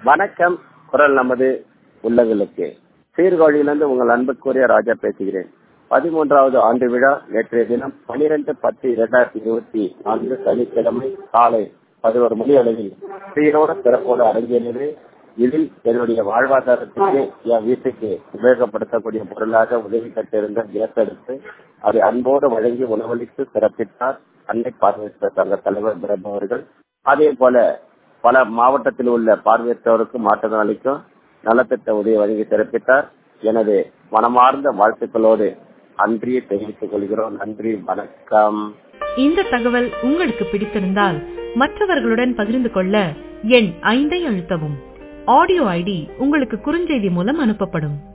வணக்கம் குரல் நமது உள்ளங்களுக்கு சீர்காழியிலிருந்து உங்கள் அன்புக்குரிய ராஜா பேசுகிறேன் பதிமூன்றாவது ஆண்டு விழா நேற்றைய தினம் பனிரெண்டு பத்து இரண்டாயிரத்தி இருபத்தி நான்கு சனிக்கிழமை காலை பதினோரு மணி அளவில் சீரோட சிறப்போடு அரங்கேறியது இதில் என்னுடைய வாழ்வாதாரத்துக்கு என் வீட்டுக்கு உபயோகப்படுத்தக்கூடிய பொருளாக உதவி கட்டிருந்த கேஸ் எடுத்து அதை அன்போடு வழங்கி உணவளித்து சிறப்பித்தார் அன்னை பார்வையற்ற சங்க தலைவர் பிரபு அவர்கள் அதே போல பல மாவட்டத்தில் உள்ள பார்வையற்றோருக்கும் மாற்றுத்திறனாளிக்கும் நலத்திட்ட உதவி வழங்கி சிறப்பித்தார் எனது மனமார்ந்த வாழ்த்துக்களோடு அன்றியை தெரிவித்துக் கொள்கிறோம் நன்றி வணக்கம் இந்த தகவல் உங்களுக்கு பிடித்திருந்தால் மற்றவர்களுடன் பகிர்ந்து கொள்ள எண் ஐந்தை அழுத்தவும் ஆடியோ ஐடி உங்களுக்கு குறுஞ்செய்தி மூலம் அனுப்பப்படும்